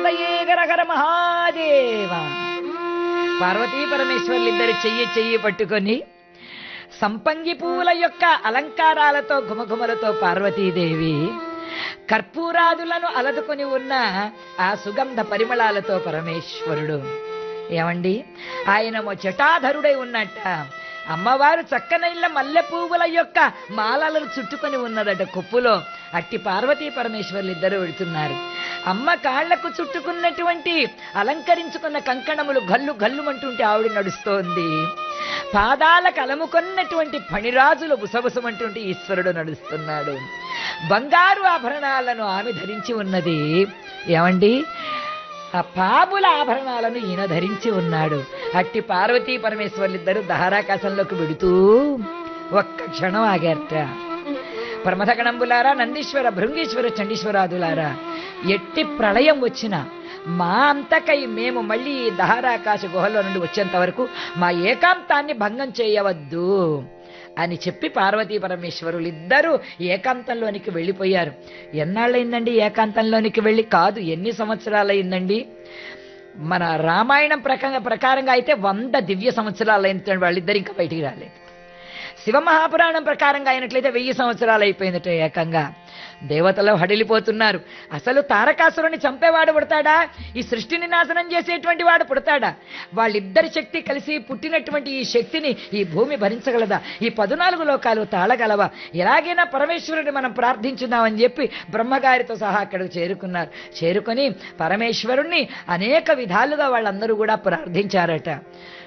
శరణాలయే గరగర మహాదేవ పార్వతీ పరమేశ్వర్లిద్దరు చెయ్యి చెయ్యి పట్టుకొని సంపంగి పూల యొక్క అలంకారాలతో గుమగుమలతో పార్వతీదేవి కర్పూరాదులను అలదుకొని ఉన్న ఆ సుగంధ పరిమళాలతో పరమేశ్వరుడు ఏమండి ఆయన జటాధరుడై ఉన్నట్ట అమ్మవారు చక్కనైన మల్లె పువ్వుల యొక్క మాలలను చుట్టుకొని ఉన్నదట కొప్పులో అట్టి పార్వతీ పరమేశ్వర్లు ఇద్దరు వెళుతున్నారు అమ్మ కాళ్లకు చుట్టుకున్నటువంటి అలంకరించుకున్న కంకణములు గల్లు గల్లుమంటుంటే ఆవిడ నడుస్తోంది పాదాలకు అలముకొన్నటువంటి ఫణిరాజులు బుసబుసమంటుంటే ఈశ్వరుడు నడుస్తున్నాడు బంగారు ఆభరణాలను ఆమె ధరించి ఉన్నది ఏమండి ఆ పాముల ఆభరణాలను ఈయన ధరించి ఉన్నాడు అట్టి పార్వతీ పరమేశ్వర్లిద్దరూ దహరాకాశంలోకి వెడుతూ ఒక్క క్షణం ఆగారట ప్రమథగణంబులారా నందీశ్వర భృంగీశ్వర చండీశ్వరాదులారా ఎట్టి ప్రళయం వచ్చినా మా అంతకై మేము మళ్ళీ ఈ దహరాకాశ గుహలో నుండి వచ్చేంత వరకు మా ఏకాంతాన్ని భంగం చేయవద్దు అని చెప్పి పార్వతీ పరమేశ్వరులు ఇద్దరూ ఏకాంతంలోనికి వెళ్ళిపోయారు ఎన్నాళ్ళయిందండి ఏకాంతంలోనికి వెళ్ళి కాదు ఎన్ని సంవత్సరాలైందండి మన రామాయణం ప్రకారం ప్రకారంగా అయితే వంద దివ్య సంవత్సరాలైన వాళ్ళిద్దరు ఇంకా బయటికి రాలేదు శివమహాపురాణం ప్రకారంగా అయినట్లయితే వెయ్యి సంవత్సరాలు అయిపోయిందట ఏకంగా దేవతలు హడిలిపోతున్నారు అసలు తారకాసురుని చంపేవాడు పుడతాడా ఈ సృష్టిని నాశనం చేసేటువంటి వాడు పుడతాడా వాళ్ళిద్దరి శక్తి కలిసి పుట్టినటువంటి ఈ శక్తిని ఈ భూమి భరించగలదా ఈ పదునాలుగు లోకాలు తాళగలవా ఎలాగైనా పరమేశ్వరుని మనం ప్రార్థించుదామని చెప్పి బ్రహ్మగారితో సహా అక్కడికి చేరుకున్నారు చేరుకొని పరమేశ్వరుణ్ణి అనేక విధాలుగా వాళ్ళందరూ కూడా ప్రార్థించారట